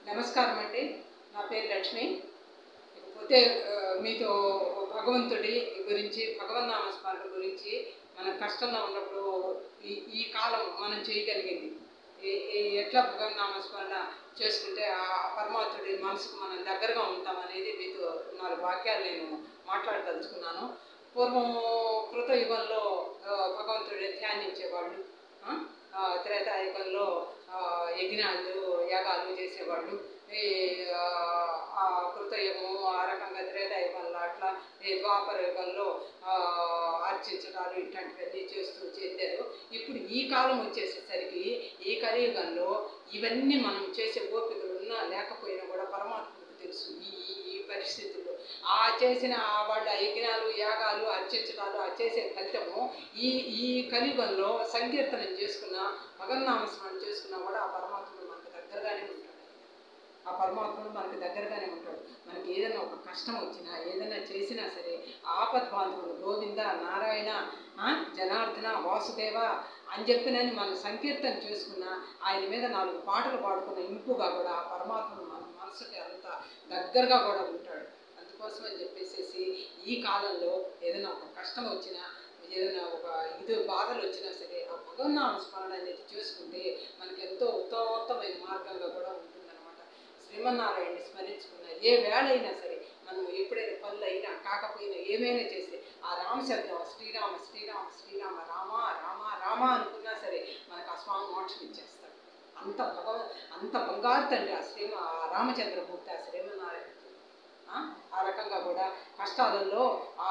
నమస్కారం అండి నా పేరు లక్ష్మి ఇకపోతే ఆ, మీతో భగవంతుడి గురించి భగవన్నామ స్మరణ గురించి మన కష్టంలో ఉన్నప్పుడు ఈ ఈ కాలం మనం చేయగలిగింది ఏ- ఏ- ఎట్లా భగవన్నామ స్మరణ చేసుకుంటే ఆ పరమాత్ముడి మనసుకు మనం దగ్గరగా ఉంటాం అనేది మీతో నాలుగు వాక్యాలు నేను మాట్లాడదలుచుకున్నాను పూర్వం కృతయుగంలో ఆ, భగవంతుడిని ధ్యానించేవాళ్ళు ఆ, ఆ, త్రేతాయుగంలో ఆ, యజ్ఞాలు యాగాలు చేసేవాళ్ళు ఈ ఆ, ఆ కృతయుగము ఆ రకంగా త్రేతాయుగంలో అట్లా ఈ ద్వాపర యుగంలో ఆ, అర్చించడాలు ఇట్లాంటివన్నీ చేస్తూ చేశారు ఇప్పుడు ఈ కాలం వచ్చేసేసరికి ఈ కలియుగంలో ఇవన్నీ మనం చేసే ఓపికలు ఉన్నా లేకపోయినా కూడా పరమాత్మకు తెలుసు ఈ ఈ- ఈ పరిస్థితుల్లో ఆ చేసిన ఆ వాళ్ళ యజ్ఞాలు యాగాలు అర్చించడాలు ఆ చేసే ఫలితము ఈ ఈ కలియుగంలో సంకీర్తనం చేసుకున్న భగన్నామస్మరణ చేసుకున్నా కూడా ఆ పరమాత్ముడు మనకు దగ్గరగానే ఉంటాడు ఆ పరమాత్ముడు మనకు దగ్గరగానే ఉంటాడు మనకి ఏదైనా ఒక కష్టం వచ్చినా ఏదైనా చేసినా సరే ఆపద్బాంధవుడు గోవింద నారాయణ ఆ, జనార్దన వాసుదేవ అని చెప్పినని మనం సంకీర్తన చేసుకున్న ఆయన మీద నాలుగు పాటలు పాడుకున్న ఇంపుగా కూడా ఆ పరమాత్ముడు మన మనసుకి అంత దగ్గరగా కూడా ఉంటాడు అందుకోసం అని చెప్పేసి ఈ కాలంలో ఏదైనా ఒక కష్టం వచ్చినా ఏదైనా ఒక ఇది బాధలు వచ్చినా సరే ఆ భగవన్నామ స్మరణ అనేది చేసుకుంటే మనకి ఎంతో ఉత్తమోత్తమైన మార్గంగా కూడా ఉంటుందన్నమాట శ్రీమన్నారాయణని స్మరించుకున్న ఏ వేళ అయినా సరే మనం ఎప్పుడైనా పనులు అయినా కాకపోయినా ఏమైనా చేస్తే ఆ రామశబ్దం శ్రీరామ శ్రీరామ శ్రీరామ రామ రామ రామ అనుకున్నా సరే మనకు ఆ స్వామి మోక్షం ఇచ్చేస్తాడు అంత భగవ అంత బంగారు తండ్రి ఆ శ్రీమ ఆ రామచంద్రమూర్తి ఆ శ్రీమన్నారాయణ ఆ ఆ రకంగా కూడా కష్టాలలో ఆ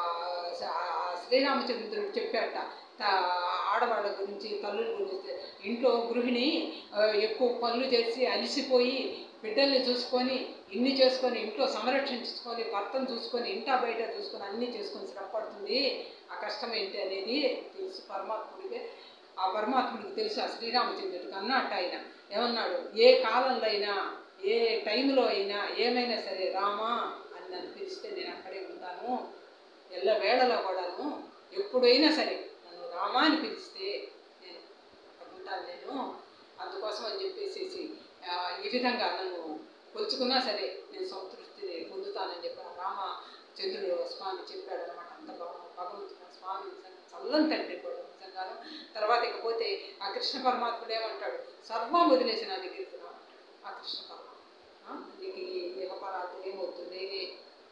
ఆ శ్రీరామచంద్రుడు చెప్పాట త- ఆడవాళ్ళ గురించి తల్లుల గురించి ఇంట్లో గృహిణి ఆ, ఎక్కువ పనులు చేసి అలసిపోయి బిడ్డల్ని చూసుకొని ఇన్ని చేసుకొని ఇంట్లో సంరక్షించుకొని భర్తను చూసుకొని ఇంటా బయట చూసుకొని అన్నీ చేసుకొని శ్రమ పడుతుంది ఆ కష్టం ఏంటి అనేది తెలుసు పరమాత్ముడికి ఆ పరమాత్ముడికి తెలుసు ఆ శ్రీరామచంద్రుడికి అన్నట్టు ఆయన ఏమన్నాడు ఏ కాలంలో అయినా ఏ టైంలో అయినా ఏమైనా సరే రామా అని నన్ను పిలిస్తే నేను అక్కడే ఉంటాను ఎల్ల వేళలో కూడాను ఎప్పుడైనా సరే నన్ను రామా అని పిలిస్తే నేను అక్కడ ఉంటాను నేను అందుకోసం అని చెప్పేసి ఆ, ఈ విధంగా నన్ను కొలుచుకున్నా సరే నేను సంతృప్తిని పొందుతానని చెప్పి ఆ రామ చంద్రుడు స్వామి చెప్పాడు అనమాట అంత బాగా భగవంతుడు ఆ స్వామి నిజంగా చల్లని తండ్రి కూడా నిజంగాను తర్వాత ఇకపోతే ఆ కృష్ణ పరమాత్ముడు ఏమంటాడు సర్వం వదిలేసి నా దగ్గరికి రా అంటాడు. ఆ కృష్ణ పరమాత్మ ఆ, నీకు ఈ దేహపరాలు ఏమవుతు నేనే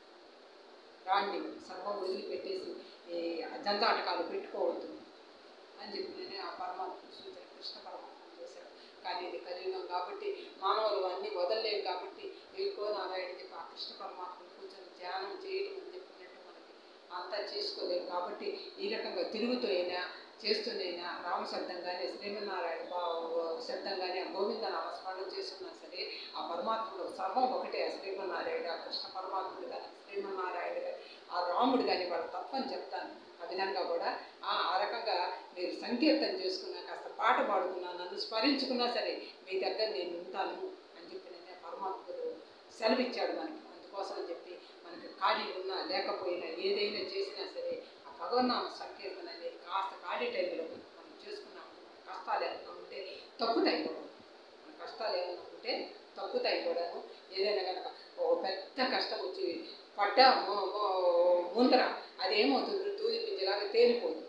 రాండి సర్వం వదిలిపెట్టేసి ఈ జంతాటకాలు పెట్టుకోవద్దు అని చెప్పి నేనే ఆ పరమాత్మ సూచన కృష్ణ పరమాత్మ చేశాడు కానీ ఇది కలియుగం కాబట్టి మానవులు అన్నీ వదలలేవు కాబట్టి ఎక్కువ నారాయణ చెప్పి ఆ కృష్ణ పరమాత్మ కూర్చొని ధ్యానం చేయడం అని చెప్పినట్టు మనకి అంతా చేసుకోలేము కాబట్టి ఈ రకంగా తిరుగుతూ అయినా చేస్తూనైనా రామ శబ్దంగానే శ్రీమన్నారాయణ బా- శబ్దంగానే ఆ గోవింద నామస్మరణం చేస్తున్నా సరే ఆ పరమాత్ముడు సర్వం ఒకటే ఆ శ్రీమన్నారాయణ ఆ కృష్ణ పరమాత్ముడు కానీ శ్రీమన్నారాయణ కానీ ఆ రాముడు కానీ వాళ్ళ తత్వం చెప్తాను ఆ విధంగా కూడా ఆ ఆ రకంగా మీరు సంకీర్తన చేసుకున్నా కాస్త పాట పాడుకున్నా నన్ను స్మరించుకున్నా సరే మీ దగ్గర నేను ఉంటాను అని చెప్పి నేను పరమాత్ముడు సెలవిచ్చాడు మనకి అందుకోసం అని చెప్పి మనకి ఖాళీ ఉన్నా లేకపోయినా ఏదైనా చేసినా సరే ఆ భగవన్నామ సంకీర్తన అనేది కాస్త ఖాళీ టైంలో మనం చేసుకున్నాం కష్టాలు ఏమైనా ఉంటే తప్పుతాయి కూడా మన కష్టాలు ఏమైనా ఉంటే తప్పుతాయి కూడాను ఏదైనా కనుక ఒక పెద్ద కష్టం వచ్చి పడ్డ ము- ము- ముందర అదేమవుతుంది దూది పింజలాగా తేలిపోతుంది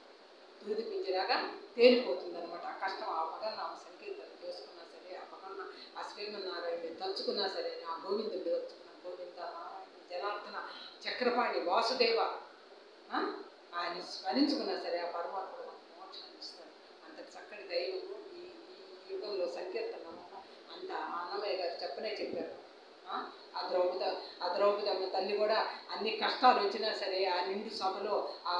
దూది పింజలాగా తేలిపోతుంది అనమాట ఆ కష్టం ఆ భగన్నామ సంకీర్తన చేసుకున్నా సరే ఆ భగన్న ఆ శ్రీమన్నారాయణ తలుచుకున్నా సరే ఆ గోవిందుడు తలుచుకున్నా గోవింద నారాయణ జనార్దన చక్రపాణి వాసుదేవ ఆ? ఆయన స్మరించుకున్నా సరే ఆ పరమాత్మ మనకు మోక్షాన్ని ఇస్తాడు అంత చక్కటి దైవము ఈ ఈ యుగంలో సంకీర్తన అంత అన్నమయ్య గారు చెప్పనే చెప్పారు ఆ? ఆ ద్రౌపద ఆ ద్రౌపదమ్మ తల్లి కూడా అన్ని కష్టాలు వచ్చినా సరే ఆ నిండు సభలో ఆ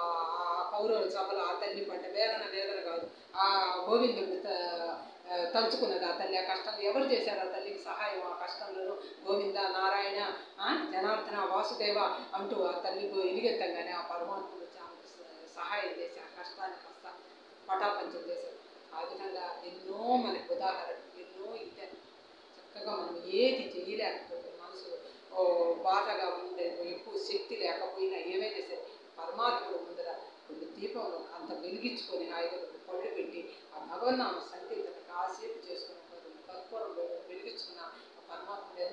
ఆ కౌరవుల సభలో ఆ తల్లి పడ్డ వేదన వేదన కాదు ఆ గోవిందుడు త- ఆ, తలుచుకున్నది ఆ తల్లి ఆ కష్టం ఎవరు చేశారు ఆ తల్లికి సహాయం ఆ కష్టంలో గోవింద నారాయణ ఆ, జనార్దన వాసుదేవ అంటూ ఆ తల్లి ఎలిగెత్తంగానే ఆ పరమాత్ముడు వచ్చి ఆమెకు స- సహాయం చేసి ఆ కష్టాన్ని కాస్త పటాపంచం చేశారు ఆ విధంగా ఎన్నో మనకు ఉదాహరణలు ఎన్నో ఇచ్చారు చక్కగా మనం ఏది చేయలేకపోతే మనసు ఓ బాధగా ఉండే ఎక్కువ శక్తి లేకపోయినా ఏమైనా సరే పరమాత్ముడు ముందర కొన్ని దీపంలో అంత వెలిగించుకొని హాయిగా రెండు పళ్ళు పెట్టి ఆ భగవన్నామ సంకీర్తన కాసేపు చేసుకుని ఒక రెండు కర్పూరం వెలిగించుకున్న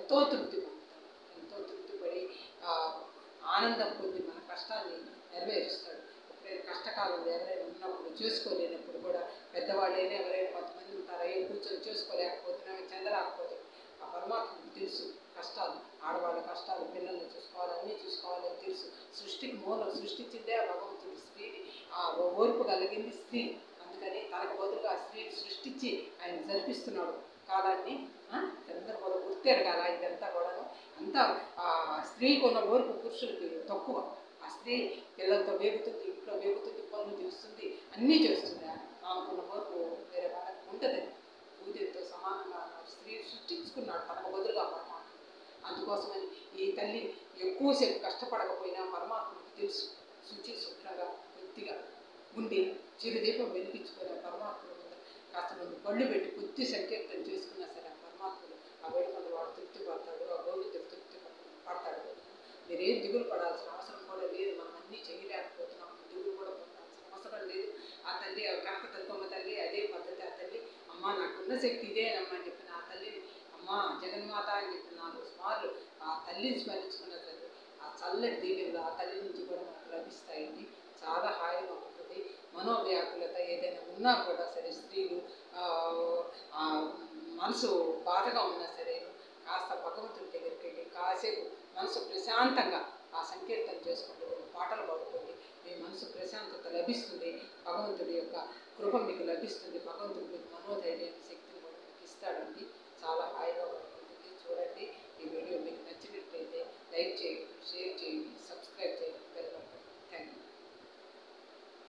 ఎంతో తృప్తి పొందుతాడు ఎంతో తృప్తిపడి ఆ, ఆనందం పొంది మన కష్టాన్ని నెరవేరుస్తాడు ఎప్పుడైనా కష్టకాలంలో ఎవరైనా ఉన్నప్పుడు చేసుకోలేనప్పుడు కూడా పెద్దవాళ్ళైనా ఎవరైనా కొంతమంది ఉంటారు అయ్యో కూర్చొని చేసుకోలేకపోతున్నాం చెందలేకపోతే ఆ పరమాత్మకు తెలుసు కష్టాలు ఆడవాళ్ళ కష్టాలు పిల్లల్ని చూసుకోవాలి అన్నీ చూసుకోవాలి అని తెలుసు సృష్టికి మూలం సృష్టించిందే ఆ భగవంతుడు స్త్రీని ఆ ఓర్పు కలిగింది స్త్రీ అందుకని తనకు బదులుగా ఆ స్త్రీని సృష్టించి ఆయన జరిపిస్తున్నాడు కాలాన్ని ఆ, అందరూ కూడా గుర్తెరు కదా ఇదంతా కూడాను అంతా ఆ స్త్రీకి ఉన్న ఓర్పు పురుషులకి తక్కువ ఆ స్త్రీ పిల్లలతో వేగుతుంది ఇంట్లో వేగుతుంది పనులు చేస్తుంది అన్నీ చేస్తుంది ఆమెకున్న ఓర్పు వేరే వాళ్ళకి ఉంటుంది పూజతో సమానంగా ఆ స్త్రీ సృష్టించుకున్నాడు తనకు బదులుగా పరమాత్మ అందుకోసమని ఈ తల్లి ఎక్కువసేపు కష్టపడకపోయినా పరమాత్మకు తెలుసు శుచి శుభ్రంగా కొద్దిగా ఉండి చిరుదీపం వెలిగించుకునే పరమాత్మ ముందు కాస్త ముందు పళ్ళు పెట్టి కొద్ది సంకీర్తన చేసుకున్నా సరే ఆ పరమాత్ముడు ఆ వేడుకలు వాడు తృప్తి పడతాడు ఆ గోవిందుడు తృప్తి పడతాడు మీరేం దిగులు పడాల్సిన అవసరం కూడా లేదు మనం అన్నీ చేయలేకపోతున్నాం దిగులు కూడా పడాల్సిన అవసరం లేదు ఆ తల్లి ఆ కనక తల్పమ్మ తల్లి అదే పద్ధతి ఆ తల్లి అమ్మ నాకున్న శక్తి ఇదేనమ్మా అని చెప్పిన ఆ తల్లిని అమ్మ జగన్మాత అని చెప్పి నాలుగు సుమార్లు ఆ తల్లిని స్మరించుకున్న తల్లి ఆ చల్లటి దీవెనలు ఆ తల్లి నుంచి కూడా మనకు లభిస్తాయండి చాలా హాయిగా ఉంటుంది మనోవ్యాకులత ఏదైనా ఉన్నా కూడా సరే స్త్రీలు ఆ, ఆ, మనసు బాధగా ఉన్నా సరే కాస్త భగవంతుడి దగ్గరికి వెళ్ళి కాసేపు మనసు ప్రశాంతంగా ఆ సంకీర్తన చేసుకుంటూ రెండు పాటలు పాడుకోండి మీ మనసు ప్రశాంతత లభిస్తుంది భగవంతుడి యొక్క కృప మీకు లభిస్తుంది భగవంతుడు మీకు మనోధైర్యాన్ని శక్తిని కూడా మీకు ఇస్తాడండి చాలా హాయిగా ఉంటుంది చూడండి ఈ వీడియో మీకు నచ్చినట్లయితే లైక్ చేయండి షేర్ చేయండి సబ్స్క్రైబ్ చేయండి